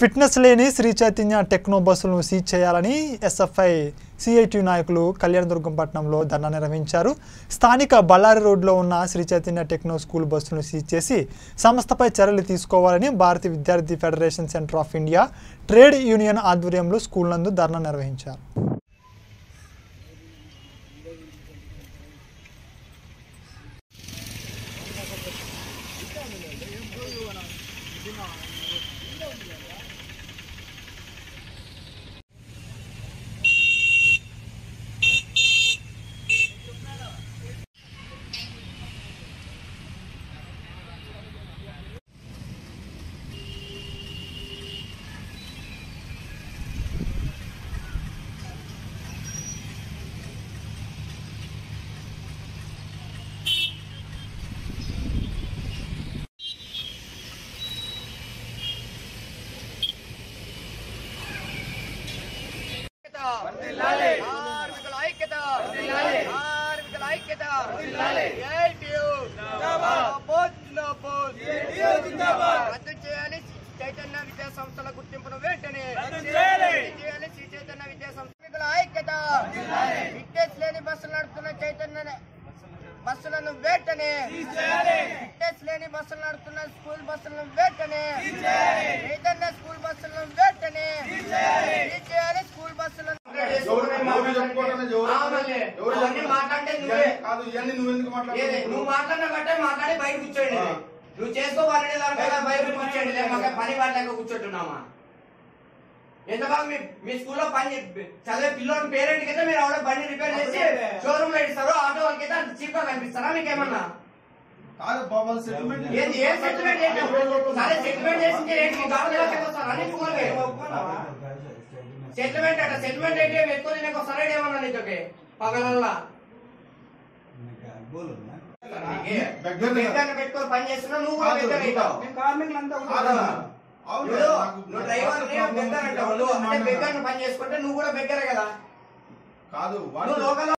Fitness లేని Shri Chaitanya techno బస్సులను seize చేయాలని ఎస్ఎఫ్ఐ సిఐటి నాయకులు కళ్యాణదుర్గం పట్టణంలో ధర్నా నిర్వహించారు స్థానిక బళ్ళారి రోడ్లో ఉన్న శ్రీ చైతన్య టెక్నో స్కూల్ బస్సులను సీజ్ చేసి సంస్థపై చర్యలు తీసుకోవాలని భారతీయ విద్యార్థి federation centre of India trade union ఆధ్వర్యంలో స్కూల్ నందు ధర్నా నిర్వహించారు కార్మికుల ఐక్యత కార్మికుల ఐక్యత ఏఐటియు జిందాబాద్ జిందాబాద్ రద్దు చేయాలి చైతన్య విద్యా సంస్థల గుర్తింపును వెంటనే రద్దు చేయాలి శ్రీ చైతన్య విద్యా సంస్థ కార్మికుల ఐక్యత ఫిట్నెస్ లేని బస్సులు నడుపుతున్న చైతన్య బస్సులను వెంటనే ఫిట్నెస్ లేని బస్సులు నడుపుతున్న స్కూల్ బస్సులను వెంటనే చైతన్య స్కూల్ బస్సులను వెంటనే సీజ్ చేయాలి స్కూల్ బస్సులను ఎవరు నువ్వు చెప్పుకోవటానికి ఎవరు? అవునులే. ఎవరు అవన్నీ చెప్పు? మాట్లాడితే నువ్వే. కాదు ఇవన్నీ నువ్వు ఎందుకు ఏది? మాట్లాడుతున్నావు నువ్వు మాట్లాడిన బట్టే మాట్లాడి బయట కూర్చోండి ఆ. నువ్వు చేసుకోవాలనే దానిపైన బయట కూర్చోండి లేకపోతే పని పడలేక కూర్చోట్టున్నామా ఎంత బాగా మీ మీ స్కూల్లో పని చే- చదివే పిల్లోని పేరెంట్ అయితే మీరు ఆవిడ బండి రిపేర్ చేసి షోరూమ్ లో ఇస్తారు ఆటో వాళ్ళకి అయితే అంత చీప్ గా కనిపిస్తారా మీకేమన్నా కాదు బాబా సెటిల్మెంట్ ఏంది ఏం సెటిల్మెంట్ ఏంటి సరే సెటిల్మెంట్ చేసింది ఏంటి మీ గాడి ఎలా వస్తారు అన్ని చూడాలి సెటిల్మెంట్ అట సెటిల్మెంట్ ఏంటి ఎక్కువ నీకు వస్తారా ఏమన్నా నీతోకి పగలల్లా దగ్గర బెగ్గర్ని పెట్టుకొని పని చేస్తున్నావు నువ్వు కూడా కాదు, బెగ్గర్ అవుతావు కాదు. అవును నువ్వు నాకు నువ్వు డ్రైవర్ బెగ్గర్ అంటావు నువ్వు అంటే బెగ్గర్ని పని చేసుకుంటే నువ్వు కూడా బెగ్గరే కదా కాదు నువ్వు వాడు లోకల్